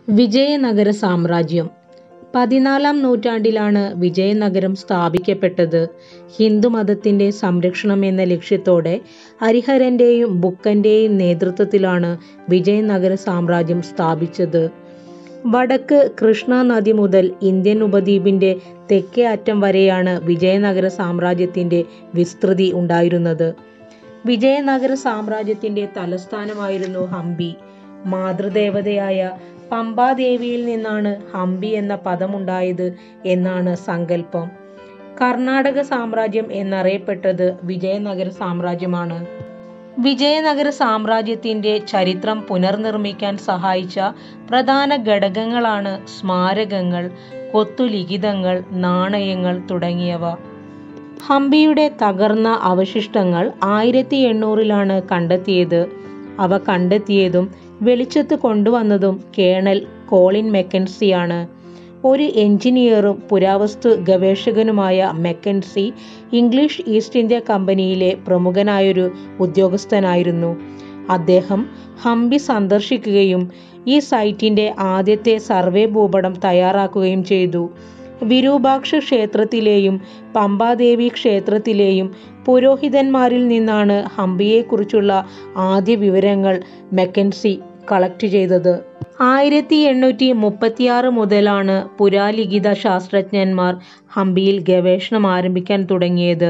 വിജയനഗര സാമ്രാജ്യം പതിനാലാം നൂറ്റാണ്ടിലാണ് വിജയനഗരം സ്ഥാപിക്കപ്പെട്ടത്. ഹിന്ദുമതത്തിന്റെ സംരക്ഷണം എന്ന ലക്ഷ്യത്തോടെ ഹരിഹരന്റെയും ബുക്കന്റെയും നേതൃത്വത്തിലാണ് വിജയനഗര സാമ്രാജ്യം സ്ഥാപിച്ചത്. വടക്ക് കൃഷ്ണ നദി മുതൽ ഇന്ത്യൻ ഉപദ്വീപിന്റെ തെക്കേ അറ്റം വരെയാണ് വിജയനഗര സാമ്രാജ്യത്തിന്റെ വിസ്തൃതി ഉണ്ടായിരുന്നത്. വിജയനഗര സാമ്രാജ്യത്തിന്റെ തലസ്ഥാനമായിരുന്നു ഹംപി. മാതൃദേവതയായ പമ്പാദേവിയിൽ നിന്നാണ് ഹംപി എന്ന പദമുണ്ടായത് എന്നാണ് സങ്കല്പം. കർണാടക സാമ്രാജ്യം എന്നറിയപ്പെട്ടത് വിജയനഗര സാമ്രാജ്യമാണ്. വിജയനഗര സാമ്രാജ്യത്തിന്റെ ചരിത്രം പുനർനിർമ്മിക്കാൻ സഹായിച്ച പ്രധാന ഘടകങ്ങളാണ് സ്മാരകങ്ങൾ, കൊത്തുലിഖിതങ്ങൾ, നാണയങ്ങൾ തുടങ്ങിയവ. ഹംപിയുടെ തകർന്ന അവശിഷ്ടങ്ങൾ ആയിരത്തിഎണ്ണൂറിലാണ് കണ്ടെത്തിയത്. അവ കണ്ടെത്തിയതും വെളിച്ചത്ത് കൊണ്ടുവന്നതും കേണൽ കോളിൻ മെക്കൻസിയാണ്. ഒരു എൻജിനീയറും പുരാവസ്തു ഗവേഷകനുമായ മെക്കൻസി ഇംഗ്ലീഷ് ഈസ്റ്റ് ഇന്ത്യാ കമ്പനിയിലെ പ്രമുഖനായൊരു ഉദ്യോഗസ്ഥനായിരുന്നു. അദ്ദേഹം ഹംപി സന്ദർശിക്കുകയും ഈ സൈറ്റിന്റെ ആദ്യത്തെ സർവേ ഭൂപടം തയ്യാറാക്കുകയും ചെയ്തു. വിരൂപാക്ഷ ക്ഷേത്രത്തിലെയും പമ്പാദേവി ക്ഷേത്രത്തിലെയും പുരോഹിതന്മാരിൽ നിന്നാണ് ഹംപിയെക്കുറിച്ചുള്ള ആദ്യ വിവരങ്ങൾ മെക്കൻസി കളക്ട് ചെയ്തത്. ആയിരത്തിഎണ്ണൂറ്റിമുപ്പത്തിയാറ് മുതലാണ് പുരാലിഖിത ശാസ്ത്രജ്ഞന്മാർ ഹംപിയിൽ ഗവേഷണം ആരംഭിക്കാൻ തുടങ്ങിയത്.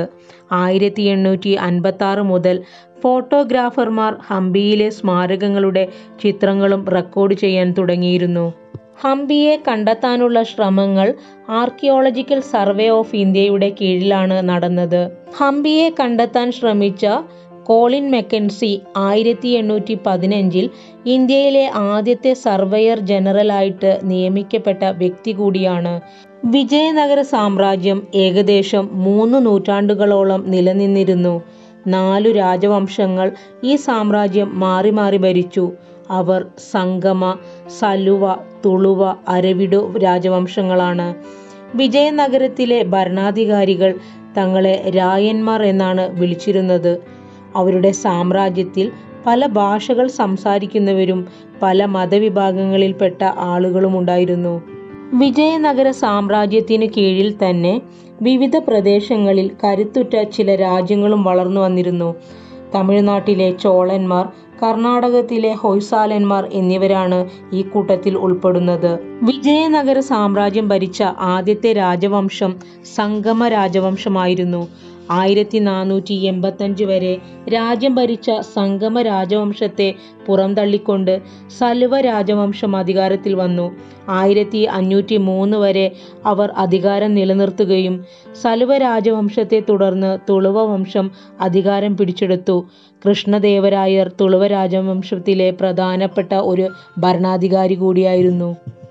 ആയിരത്തിഎണ്ണൂറ്റിഅൻപത്താറ് മുതൽ ഫോട്ടോഗ്രാഫർമാർ ഹംപിയിലെ സ്മാരകങ്ങളുടെ ചിത്രങ്ങളും റെക്കോർഡ് ചെയ്യാൻ തുടങ്ങിയിരുന്നു. ഹംപിയെ കണ്ടെത്താനുള്ള ശ്രമങ്ങൾ ആർക്കിയോളജിക്കൽ സർവേ ഓഫ് ഇന്ത്യയുടെ കീഴിലാണ് നടന്നത്. ഹംപിയെ കണ്ടെത്താൻ ശ്രമിച്ച കോളിൻ മെക്കൻസി ആയിരത്തിഎണ്ണൂറ്റിപതിനഞ്ചിൽ ഇന്ത്യയിലെ ആദ്യത്തെ സർവേയർ ജനറൽ ആയിട്ട് നിയമിക്കപ്പെട്ട വ്യക്തി കൂടിയാണ്. വിജയനഗര സാമ്രാജ്യം ഏകദേശം മൂന്നു നൂറ്റാണ്ടുകളോളം നിലനിന്നിരുന്നു. നാലു രാജവംശങ്ങൾ ഈ സാമ്രാജ്യം മാറി മാറി ഭരിച്ചു. അവർ സംഗമ, സലുവ, തുളുവ, അരവിഡു രാജവംശങ്ങളാണ്. വിജയനഗരത്തിലെ ഭരണാധികാരികൾ തങ്ങളെ രായന്മാർ എന്നാണ് വിളിച്ചിരുന്നത്. അവരുടെ സാമ്രാജ്യത്തിൽ പല ഭാഷകൾ സംസാരിക്കുന്നവരും പല മതവിഭാഗങ്ങളിൽപ്പെട്ട ആളുകളുമുണ്ടായിരുന്നു. വിജയനഗര സാമ്രാജ്യത്തിനു കീഴിൽ തന്നെ വിവിധ പ്രദേശങ്ങളിൽ കരുത്തുറ്റ ചില രാജ്യങ്ങളും വളർന്നു വന്നിരുന്നു. തമിഴ്നാട്ടിലെ ചോളന്മാർ, കർണാടകത്തിലെ ഹൊയ്സാലന്മാർ എന്നിവരാണ് ഈ കൂട്ടത്തിൽ ഉൾപ്പെടുന്നത്. വിജയനഗര സാമ്രാജ്യം ഭരിച്ച ആദ്യത്തെ രാജവംശം സംഗമ രാജവംശമായിരുന്നു. ആയിരത്തിനാനൂറ്റിഎൺപത്തഞ്ച് വരെ രാജ്യം ഭരിച്ച സംഗമ രാജവംശത്തെ പുറംതള്ളിക്കൊണ്ട് സലുവ രാജവംശം അധികാരത്തിൽ വന്നു. ആയിരത്തിഅഞ്ഞൂറ്റിമൂന്ന് വരെ അവർ അധികാരം നിലനിർത്തുകയും സലുവ രാജവംശത്തെ തുടർന്ന് തുളുവ വംശം അധികാരം പിടിച്ചെടുത്തു. കൃഷ്ണദേവരായർ തുളുവ രാജവംശത്തിലെ പ്രധാനപ്പെട്ട ഒരു ഭരണാധികാരി കൂടിയായിരുന്നു.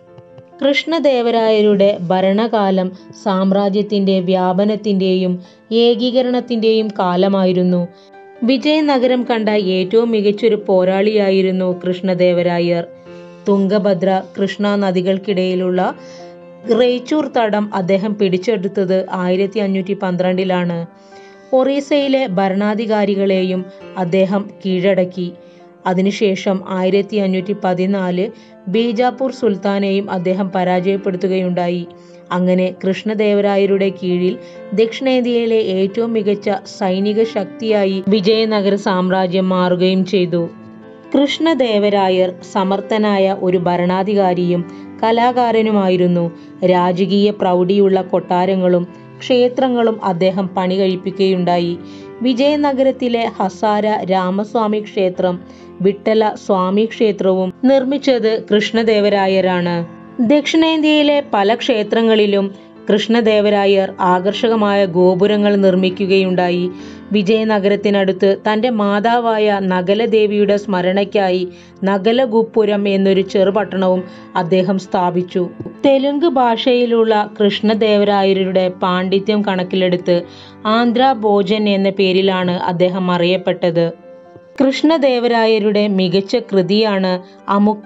കൃഷ്ണദേവരായരുടെ ഭരണകാലം സാമ്രാജ്യത്തിന്റെ വ്യാപനത്തിന്റെയും ഏകീകരണത്തിന്റെയും കാലമായിരുന്നു. വിജയനഗരം കണ്ട ഏറ്റവും മികച്ചൊരു പോരാളിയായിരുന്നു കൃഷ്ണദേവരായർ. തുംഗഭദ്ര, കൃഷ്ണ നദികൾക്കിടയിലുള്ള റേച്ചൂർ തടം അദ്ദേഹം പിടിച്ചെടുത്തത് ആയിരത്തിഅഞ്ഞൂറ്റിപന്ത്രണ്ടിലാണ്. ഒറീസയിലെ ഭരണാധികാരികളെയും അദ്ദേഹം കീഴടക്കി. അതിനുശേഷം ആയിരത്തിഅഞ്ഞൂറ്റിപതിനാല് ബീജാപ്പൂർ സുൽത്താനെയും അദ്ദേഹം പരാജയപ്പെടുത്തുകയുണ്ടായി. അങ്ങനെ കൃഷ്ണദേവരായരുടെ കീഴിൽ ദക്ഷിണേന്ത്യയിലെ ഏറ്റവും മികച്ച സൈനിക ശക്തിയായി വിജയനഗര സാമ്രാജ്യം മാറുകയും ചെയ്തു. കൃഷ്ണദേവരായർ സമർത്ഥനായ ഒരു ഭരണാധികാരിയും കലാകാരനുമായിരുന്നു. രാജകീയ പ്രൗഢിയുള്ള കൊട്ടാരങ്ങളും ക്ഷേത്രങ്ങളും അദ്ദേഹം പണികഴിപ്പിക്കുകയുണ്ടായി. വിജയനഗരത്തിലെ ഹസാര രാമസ്വാമി ക്ഷേത്രം, വിട്ടല സ്വാമിക്ഷേത്രവും നിർമ്മിച്ചത് കൃഷ്ണദേവരായരാണ്. ദക്ഷിണേന്ത്യയിലെ പല ക്ഷേത്രങ്ങളിലും കൃഷ്ണദേവരായർ ആകർഷകമായ ഗോപുരങ്ങൾ നിർമ്മിക്കുകയുണ്ടായി. വിജയനഗരത്തിനടുത്ത് തന്റെ മാതാവായ നഗലദേവിയുടെ സ്മരണയ്ക്കായി നഗലഗുപ്പുരം എന്നൊരു ചെറുപട്ടണവും അദ്ദേഹം സ്ഥാപിച്ചു. തെലുങ്ക് ഭാഷയിലുള്ള കൃഷ്ണദേവരായരുടെ പാണ്ഡിത്യം കണക്കിലെടുത്ത് ആന്ധ്രാഭോജൻ എന്ന പേരിലാണ് അദ്ദേഹം അറിയപ്പെട്ടത്. കൃഷ്ണദേവരായരുടെ മികച്ച കൃതിയാണ്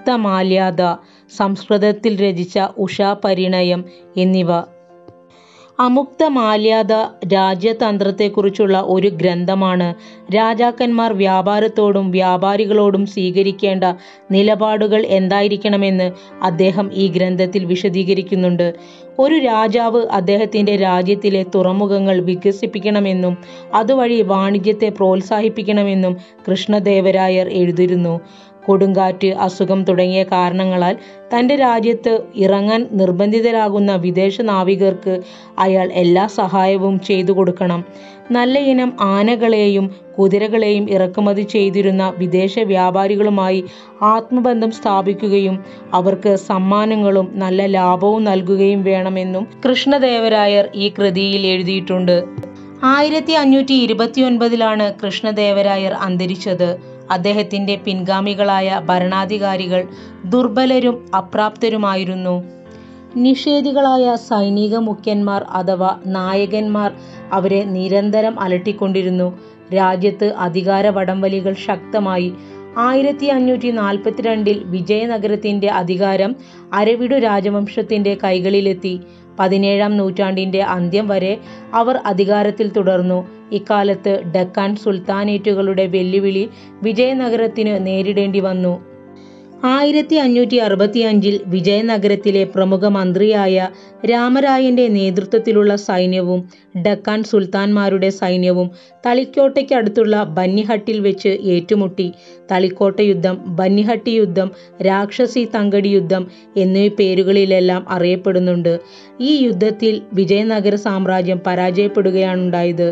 അമുക്തമാല്യദ, സംസ്കൃതത്തിൽ രചിച്ച ഉഷാപരിണയം എന്നിവ. അമുക്ത മാല്യാദ രാജ്യതന്ത്രത്തെക്കുറിച്ചുള്ള ഒരു ഗ്രന്ഥമാണ് രാജാക്കന്മാർ വ്യാപാരത്തോടും വ്യാപാരികളോടും സ്വീകരിക്കേണ്ട നിലപാടുകൾ എന്തായിരിക്കണമെന്ന് അദ്ദേഹം ഈ ഗ്രന്ഥത്തിൽ വിശദീകരിക്കുന്നുണ്ട് ഒരു രാജാവ് അദ്ദേഹത്തിൻ്റെ രാജ്യത്തിലെ തുറമുഖങ്ങൾ വികസിപ്പിക്കണമെന്നും അതുവഴി വാണിജ്യത്തെ പ്രോത്സാഹിപ്പിക്കണമെന്നും കൃഷ്ണദേവരായർ എഴുതിയിരുന്നു കൊടുങ്കാറ്റ് അസുഖം തുടങ്ങിയ കാരണങ്ങളാൽ തൻ്റെ രാജ്യത്ത് ഇറങ്ങാൻ നിർബന്ധിതരാകുന്ന വിദേശ നാവികർക്ക് അയാൾ എല്ലാ സഹായവും ചെയ്തു കൊടുക്കണം നല്ല ഇനം ആനകളെയും കുതിരകളെയും ഇറക്കുമതി ചെയ്തിരുന്ന വിദേശ വ്യാപാരികളുമായി ആത്മബന്ധം സ്ഥാപിക്കുകയും അവർക്ക് സമ്മാനങ്ങളും നല്ല ലാഭവും നൽകുകയും വേണമെന്നും കൃഷ്ണദേവരായർ ഈ കൃതിയിൽ എഴുതിയിട്ടുണ്ട് ആയിരത്തി അഞ്ഞൂറ്റി ഇരുപത്തിയൊൻപതിലാണ് കൃഷ്ണദേവരായർ അന്തരിച്ചത് അദ്ദേഹത്തിൻ്റെ പിൻഗാമികളായ ഭരണാധികാരികൾ ദുർബലരും അപ്രാപ്തരുമായിരുന്നു നിഷേധികളായ സൈനിക മുഖ്യന്മാർ അഥവാ നായകന്മാർ അവരെ നിരന്തരം അലട്ടിക്കൊണ്ടിരുന്നു രാജ്യത്ത് അധികാര വടംവലികൾ ശക്തമായി ആയിരത്തി അഞ്ഞൂറ്റി നാൽപ്പത്തിരണ്ടിൽ വിജയനഗരത്തിൻ്റെ അധികാരം അരവിടു രാജവംശത്തിൻ്റെ കൈകളിലെത്തി പതിനേഴാം നൂറ്റാണ്ടിൻ്റെ അന്ത്യം വരെ അവർ അധികാരത്തിൽ തുടർന്നു ഇക്കാലത്ത് ഡക്കാൻ സുൽത്താനേറ്റുകളുടെ വെല്ലുവിളി വിജയനഗരത്തിന് നേരിടേണ്ടി വന്നു ആയിരത്തി അഞ്ഞൂറ്റി അറുപത്തിയഞ്ചിൽ വിജയനഗരത്തിലെ പ്രമുഖ മന്ത്രിയായ രാമരായന്റെ നേതൃത്വത്തിലുള്ള സൈന്യവും ഡക്കാൻ സുൽത്താൻമാരുടെ സൈന്യവും തളിക്കോട്ടയ്ക്കടുത്തുള്ള ബന്നിഹട്ടിൽ വെച്ച് ഏറ്റുമുട്ടി തളിക്കോട്ട യുദ്ധം ബന്നിഹട്ടി യുദ്ധം രാക്ഷസി തങ്കടി യുദ്ധം എന്നീ പേരുകളിലെല്ലാം അറിയപ്പെടുന്നുണ്ട് ഈ യുദ്ധത്തിൽ വിജയനഗര സാമ്രാജ്യം പരാജയപ്പെടുകയാണുണ്ടായത്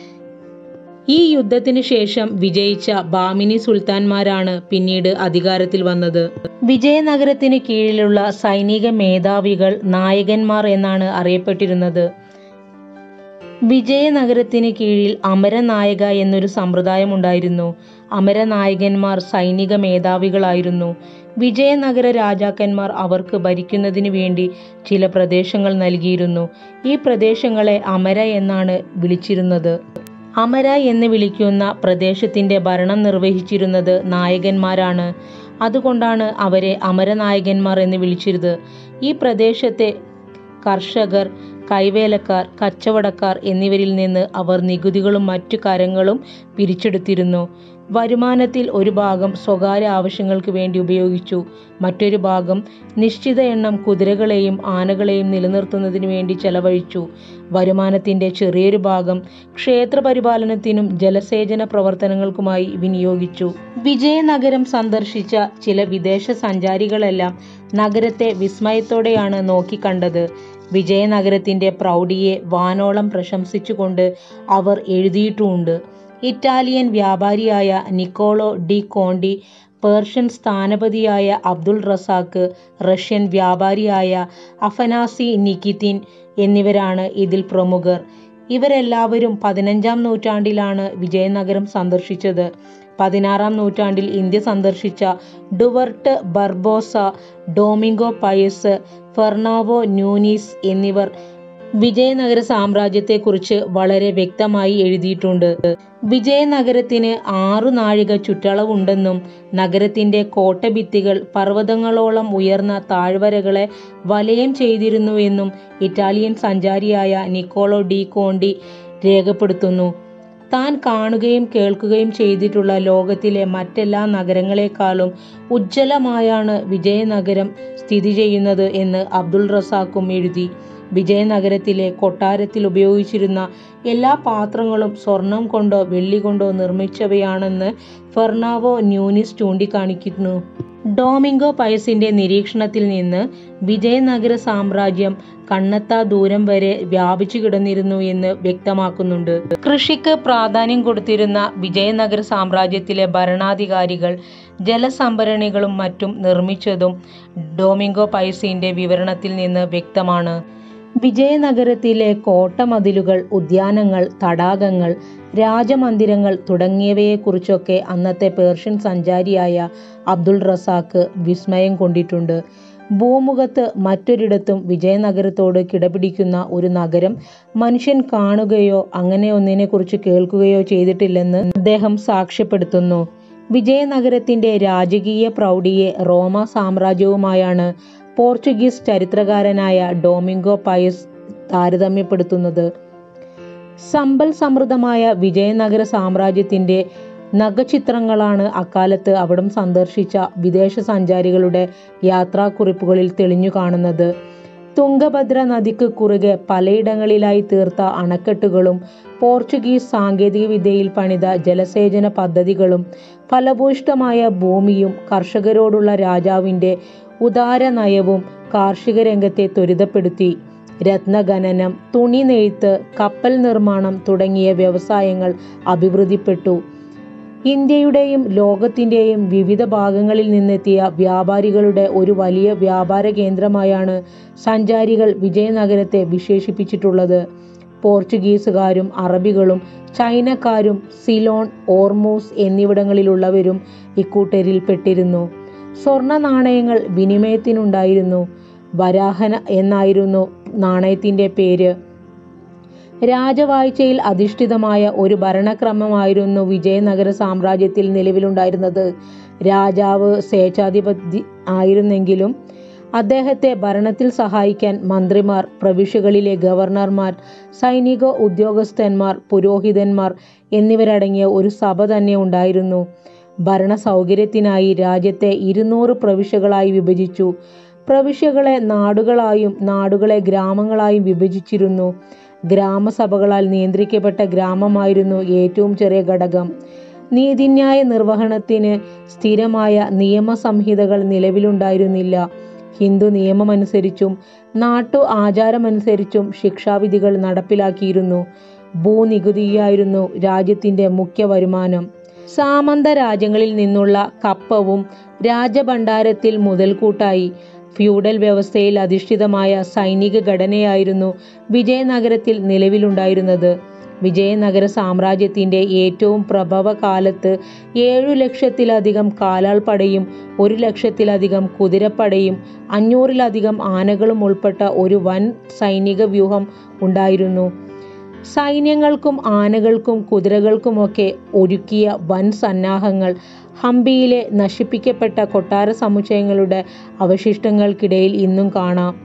ഈ യുദ്ധത്തിന് ശേഷം വിജയിച്ച ബാമിനി സുൽത്താൻമാരാണ് പിന്നീട് അധികാരത്തിൽ വന്നത് വിജയനഗരത്തിന് കീഴിലുള്ള സൈനിക മേധാവികൾ നായകന്മാർ എന്നാണ് അറിയപ്പെട്ടിരുന്നത് വിജയനഗരത്തിന് കീഴിൽ അമരനായക എന്നൊരു സമ്പ്രദായം ഉണ്ടായിരുന്നു അമരനായകന്മാർ സൈനിക മേധാവികളായിരുന്നു വിജയനഗര രാജാക്കന്മാർ അവർക്ക് ഭരിക്കുന്നതിന് വേണ്ടി ചില പ്രദേശങ്ങൾ നൽകിയിരുന്നു ഈ പ്രദേശങ്ങളെ അമര എന്നാണ് വിളിച്ചിരുന്നത് അമര എന്ന് വിളിക്കുന്ന പ്രദേശത്തിൻ്റെ ഭരണം നിർവഹിച്ചിരുന്നത് നായകന്മാരാണ് അതുകൊണ്ടാണ് അവരെ അമരനായകന്മാർ എന്ന് വിളിച്ചിരുന്നത് ഈ പ്രദേശത്തെ കർഷകർ കൈവേലക്കാർ കച്ചവടക്കാർ എന്നിവരിൽ നിന്ന് അവർ നികുതികളും മറ്റു കരങ്ങളും പിരിച്ചെടുത്തിരുന്നു വരുമാനത്തിൽ ഒരു ഭാഗം സ്വകാര്യ ആവശ്യങ്ങൾക്ക് വേണ്ടി ഉപയോഗിച്ചു മറ്റൊരു ഭാഗം നിശ്ചിത എണ്ണം കുതിരകളെയും ആനകളെയും നിലനിർത്തുന്നതിന് വേണ്ടി ചെലവഴിച്ചു വരുമാനത്തിൻ്റെ ചെറിയൊരു ഭാഗം ക്ഷേത്ര പരിപാലനത്തിനും ജലസേചന പ്രവർത്തനങ്ങൾക്കുമായി വിനിയോഗിച്ചു വിജയനഗരം സന്ദർശിച്ച ചില വിദേശ സഞ്ചാരികളെല്ലാം നഗരത്തെ വിസ്മയത്തോടെയാണ് നോക്കിക്കണ്ടത് വിജയനഗരത്തിൻ്റെ പ്രൗഢിയെ വാനോളം പ്രശംസിച്ചുകൊണ്ട് അവർ എഴുതിയിട്ടുമുണ്ട് ഇറ്റാലിയൻ വ്യാപാരിയായ നിക്കോളോ ഡി കോണ്ടി പേർഷ്യൻ സ്ഥാനപതിയായ അബ്ദുൾ റസാക്ക് റഷ്യൻ വ്യാപാരിയായ അഫനാസി നിക്കിത്തിൻ എന്നിവരാണ് ഇതിൽ പ്രമുഖർ ഇവരെല്ലാവരും പതിനഞ്ചാം നൂറ്റാണ്ടിലാണ് വിജയനഗരം സന്ദർശിച്ചത് പതിനാറാം നൂറ്റാണ്ടിൽ ഇന്ത്യ സന്ദർശിച്ച ഡുവർട്ട് ബർബോസ ഡോമിംഗോ പയസ് ഫെർണാവോ ന്യൂനീസ് എന്നിവർ വിജയനഗര സാമ്രാജ്യത്തെക്കുറിച്ച് വളരെ വ്യക്തമായി എഴുതിയിട്ടുണ്ട് വിജയനഗരത്തിന് ആറു നാഴിക ചുറ്റളവുണ്ടെന്നും നഗരത്തിൻ്റെ കോട്ടഭിത്തികൾ പർവ്വതങ്ങളോളം ഉയർന്ന താഴ്വരകളെ വലയം ചെയ്തിരുന്നുവെന്നും ഇറ്റാലിയൻ സഞ്ചാരിയായ നിക്കോളോ ഡി കോണ്ടി രേഖപ്പെടുത്തുന്നു താൻ കാണുകയും കേൾക്കുകയും ചെയ്തിട്ടുള്ള ലോകത്തിലെ മറ്റെല്ലാ നഗരങ്ങളെക്കാളും ഉജ്ജ്വലമായാണ് വിജയനഗരം സ്ഥിതി ചെയ്യുന്നത് എന്ന് അബ്ദുൾ റസാഖും എഴുതി വിജയനഗരത്തിലെ കൊട്ടാരത്തിൽ ഉപയോഗിച്ചിരുന്ന എല്ലാ പാത്രങ്ങളും സ്വർണം കൊണ്ടോ വെള്ളി കൊണ്ടോ നിർമ്മിച്ചവയാണെന്ന് ഫെർണാവോ ന്യൂനിസ് ചൂണ്ടിക്കാണിക്കുന്നു ഡോമിംഗോ പയസിന്റെ നിരീക്ഷണത്തിൽ നിന്ന് വിജയനഗര സാമ്രാജ്യം കണ്ണെത്താ ദൂരം വരെ വ്യാപിച്ചു കിടന്നിരുന്നു എന്ന് വ്യക്തമാക്കുന്നുണ്ട് കൃഷിക്ക് പ്രാധാന്യം കൊടുത്തിരുന്ന വിജയനഗര സാമ്രാജ്യത്തിലെ ഭരണാധികാരികൾ ജലസംഭരണികളും മറ്റും നിർമ്മിച്ചതും ഡോമിംഗോ പയസിന്റെ വിവരണത്തിൽ നിന്ന് വ്യക്തമാണ് വിജയനഗരത്തിലെ കോട്ടമതിലുകൾ ഉദ്യാനങ്ങൾ തടാകങ്ങൾ രാജമന്ദിരങ്ങൾ തുടങ്ങിയവയെക്കുറിച്ചൊക്കെ അന്നത്തെ പേർഷ്യൻ സഞ്ചാരിയായ അബ്ദുൾ റസാക്ക് വിസ്മയം കൊണ്ടിട്ടുണ്ട് ഭൂമുഖത്ത് മറ്റൊരിടത്തും വിജയനഗരത്തോട് കിടപിടിക്കുന്ന ഒരു നഗരം മനുഷ്യൻ കാണുകയോ അങ്ങനെ ഒന്നിനെക്കുറിച്ച് കേൾക്കുകയോ ചെയ്തിട്ടില്ലെന്ന് അദ്ദേഹം സാക്ഷ്യപ്പെടുത്തുന്നു വിജയനഗരത്തിന്റെ രാജകീയ പ്രൗഢിയെ റോമ സാമ്രാജ്യവുമായാണ് പോർച്ചുഗീസ് ചരിത്രകാരനായ ഡോമിംഗോ പയസ് താരതമ്യപ്പെടുത്തുന്നത് സമ്പൽ സമൃദ്ധമായ വിജയനഗര സാമ്രാജ്യത്തിൻ്റെ നഖചിത്രങ്ങളാണ് അക്കാലത്ത് അവിടം സന്ദർശിച്ച വിദേശ സഞ്ചാരികളുടെ യാത്രാക്കുറിപ്പുകളിൽ തെളിഞ്ഞു കാണുന്നത് തുംഗഭദ്ര നദിക്ക് കുറുകെ പലയിടങ്ങളിലായി തീർത്ത അണക്കെട്ടുകളും പോർച്ചുഗീസ് സാങ്കേതികവിദ്യയിൽ പണിത ജലസേചന പദ്ധതികളും ഫലഭൂയിഷ്ഠമായ ഭൂമിയും കർഷകരോടുള്ള രാജാവിൻ്റെ ഉദാര നയവും കാർഷിക രംഗത്തെ ത്വരിതപ്പെടുത്തി രത്നഖനനം തുണി നെയ്ത്ത് കപ്പൽ നിർമ്മാണം തുടങ്ങിയ വ്യവസായങ്ങൾ അഭിവൃദ്ധിപ്പെട്ടു ഇന്ത്യയുടെയും ലോകത്തിൻ്റെയും വിവിധ ഭാഗങ്ങളിൽ നിന്നെത്തിയ വ്യാപാരികളുടെ ഒരു വലിയ വ്യാപാര കേന്ദ്രമായാണ് സഞ്ചാരികൾ വിജയനഗരത്തെ വിശേഷിപ്പിച്ചിട്ടുള്ളത് പോർച്ചുഗീസുകാരും അറബികളും ചൈനക്കാരും സിലോൺ ഓർമൂസ് എന്നിവിടങ്ങളിലുള്ളവരും ഇക്കൂട്ടരിൽ പെട്ടിരുന്നു സ്വർണ്ണ നാണയങ്ങൾ വിനിമയത്തിനുണ്ടായിരുന്നു വരാഹന എന്നായിരുന്നു നാണയത്തിൻ്റെ പേര് രാജവാഴ്ചയിൽ അധിഷ്ഠിതമായ ഒരു ഭരണക്രമമായിരുന്നു വിജയനഗര സാമ്രാജ്യത്തിൽ നിലവിലുണ്ടായിരുന്നത് രാജാവ് സ്വേച്ഛാധിപതി ആയിരുന്നെങ്കിലും അദ്ദേഹത്തെ ഭരണത്തിൽ സഹായിക്കാൻ മന്ത്രിമാർ പ്രവിശ്യകളിലെ ഗവർണർമാർ സൈനിക ഉദ്യോഗസ്ഥന്മാർ പുരോഹിതന്മാർ എന്നിവരടങ്ങിയ ഒരു സഭ തന്നെ ഉണ്ടായിരുന്നു ഭരണ സൗകര്യത്തിനായി രാജ്യത്തെ ഇരുന്നൂറ് പ്രവിശ്യകളായി വിഭജിച്ചു പ്രവിശ്യകളെ നാടുകളായും നാടുകളെ ഗ്രാമങ്ങളായും വിഭജിച്ചിരുന്നു ഗ്രാമസഭകളാൽ നിയന്ത്രിക്കപ്പെട്ട ഗ്രാമമായിരുന്നു ഏറ്റവും ചെറിയ ഘടകം നീതിന്യായ നിർവഹണത്തിന് സ്ഥിരമായ നിയമസംഹിതകൾ നിലവിലുണ്ടായിരുന്നില്ല ഹിന്ദു നിയമമനുസരിച്ചും നാട്ടു ആചാരമനുസരിച്ചും ശിക്ഷാവിധികൾ നടപ്പിലാക്കിയിരുന്നു ഭൂനികുതിയായിരുന്നു രാജ്യത്തിൻ്റെ മുഖ്യ വരുമാനം സാമന്ത രാജ്യങ്ങളിൽ നിന്നുള്ള കപ്പവും രാജഭണ്ഡാരത്തിൽ മുതൽക്കൂട്ടായി ഫ്യൂഡൽ വ്യവസ്ഥയിൽ അധിഷ്ഠിതമായ സൈനിക ഘടനയായിരുന്നു വിജയനഗരത്തിൽ നിലവിലുണ്ടായിരുന്നത് വിജയനഗര സാമ്രാജ്യത്തിൻ്റെ ഏറ്റവും പ്രഭവകാലത്ത് ഏഴു ലക്ഷത്തിലധികം കാലാൾപ്പടയും ഒരു ലക്ഷത്തിലധികം കുതിരപ്പടയും അഞ്ഞൂറിലധികം ആനകളും ഉൾപ്പെട്ട ഒരു വൻ സൈനിക വ്യൂഹം ഉണ്ടായിരുന്നു സൈന്യങ്ങൾക്കും ആനകൾക്കും കുതിരകൾക്കുമൊക്കെ ഒരുക്കിയ വൻ സന്നാഹങ്ങൾ ഹംപിയിലെ നശിപ്പിക്കപ്പെട്ട കൊട്ടാര സമുച്ചയങ്ങളുടെ അവശിഷ്ടങ്ങൾക്കിടയിൽ ഇന്നും കാണാം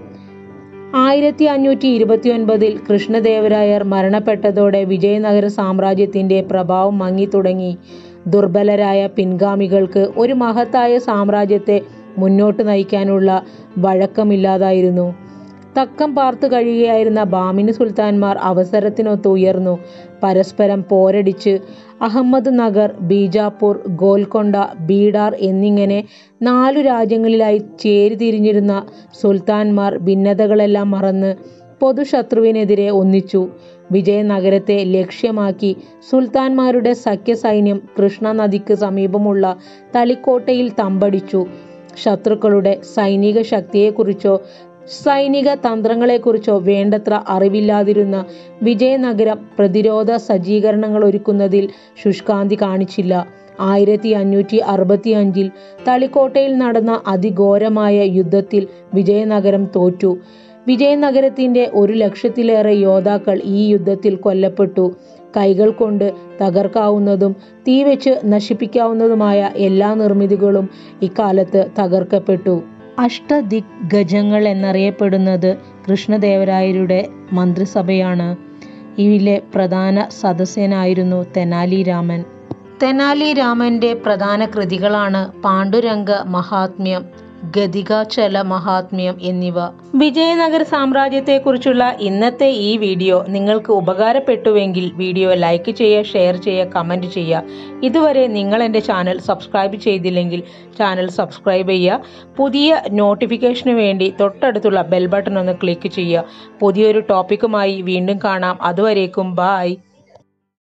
ആയിരത്തി അഞ്ഞൂറ്റി ഇരുപത്തി ഒൻപതിൽ കൃഷ്ണദേവരായർ മരണപ്പെട്ടതോടെ വിജയനഗര സാമ്രാജ്യത്തിൻ്റെ പ്രഭാവം മങ്ങിത്തുടങ്ങി ദുർബലരായ പിൻഗാമികൾക്ക് ഒരു മഹത്തായ സാമ്രാജ്യത്തെ മുന്നോട്ട് നയിക്കാനുള്ള വഴക്കമില്ലാതായിരുന്നു തക്കം പാർത്തു കഴിയുകയായിരുന്ന ബാമിനി സുൽത്താൻമാർ അവസരത്തിനൊത്ത് ഉയർന്നു പരസ്പരം പോരടിച്ച് അഹമ്മദ് നഗർ ബീജാപ്പൂർ ഗോൽക്കൊണ്ട ബീഡാർ എന്നിങ്ങനെ നാലു രാജ്യങ്ങളിലായി ചേരിതിരിഞ്ഞിരുന്ന സുൽത്താൻമാർ ഭിന്നതകളെല്ലാം മറന്ന് പൊതുശത്രുവിനെതിരെ ഒന്നിച്ചു വിജയനഗരത്തെ ലക്ഷ്യമാക്കി സുൽത്താൻമാരുടെ സഖ്യസൈന്യം കൃഷ്ണ നദിക്ക് സമീപമുള്ള തളിക്കോട്ടയിൽ തമ്പടിച്ചു ശത്രുക്കളുടെ സൈനിക ശക്തിയെക്കുറിച്ചോ സൈനിക തന്ത്രങ്ങളെക്കുറിച്ചോ വേണ്ടത്ര അറിവില്ലാതിരുന്ന വിജയനഗരം പ്രതിരോധ സജ്ജീകരണങ്ങൾ ഒരുക്കുന്നതിൽ ശുഷ്കാന്തി കാണിച്ചില്ല ആയിരത്തി അഞ്ഞൂറ്റി അറുപത്തി അഞ്ചിൽ തളിക്കോട്ടയിൽ നടന്ന അതിഘോരമായ യുദ്ധത്തിൽ വിജയനഗരം തോറ്റു വിജയനഗരത്തിൻ്റെ ഒരു ലക്ഷത്തിലേറെ യോദ്ധാക്കൾ ഈ യുദ്ധത്തിൽ കൊല്ലപ്പെട്ടു കൈകൾ കൊണ്ട് തകർക്കാവുന്നതും തീ വെച്ച് നശിപ്പിക്കാവുന്നതുമായ എല്ലാ നിർമ്മിതികളും ഇക്കാലത്ത് തകർക്കപ്പെട്ടു അഷ്ടദിഗ്ഗജങ്ങൾ എന്നറിയപ്പെടുന്നത് കൃഷ്ണദേവരായരുടെ മന്ത്രിസഭയാണ് ഇതിലെ പ്രധാന സദസ്യനായിരുന്നു തെനാലി രാമൻ തെനാലി രാമന്റെ പ്രധാന കൃതികളാണ് പാണ്ഡുരംഗ മഹാത്മ്യം ഗതികാചല മഹാത്മ്യം എന്നിവ വിജയനഗര സാമ്രാജ്യത്തെക്കുറിച്ചുള്ള ഇന്നത്തെ ഈ വീഡിയോ നിങ്ങൾക്ക് ഉപകാരപ്പെട്ടുവെങ്കിൽ വീഡിയോ ലൈക്ക് ചെയ്യുക ഷെയർ ചെയ്യുക കമൻറ്റ് ചെയ്യുക ഇതുവരെ നിങ്ങൾ എൻ്റെ ചാനൽ സബ്സ്ക്രൈബ് ചെയ്തില്ലെങ്കിൽ ചാനൽ സബ്സ്ക്രൈബ് ചെയ്യുക പുതിയ നോട്ടിഫിക്കേഷന് വേണ്ടി തൊട്ടടുത്തുള്ള ബെൽ ബട്ടൺ ഒന്ന് ക്ലിക്ക് ചെയ്യുക പുതിയൊരു ടോപ്പിക്കുമായി വീണ്ടും കാണാം അതുവരേക്കും ബായ്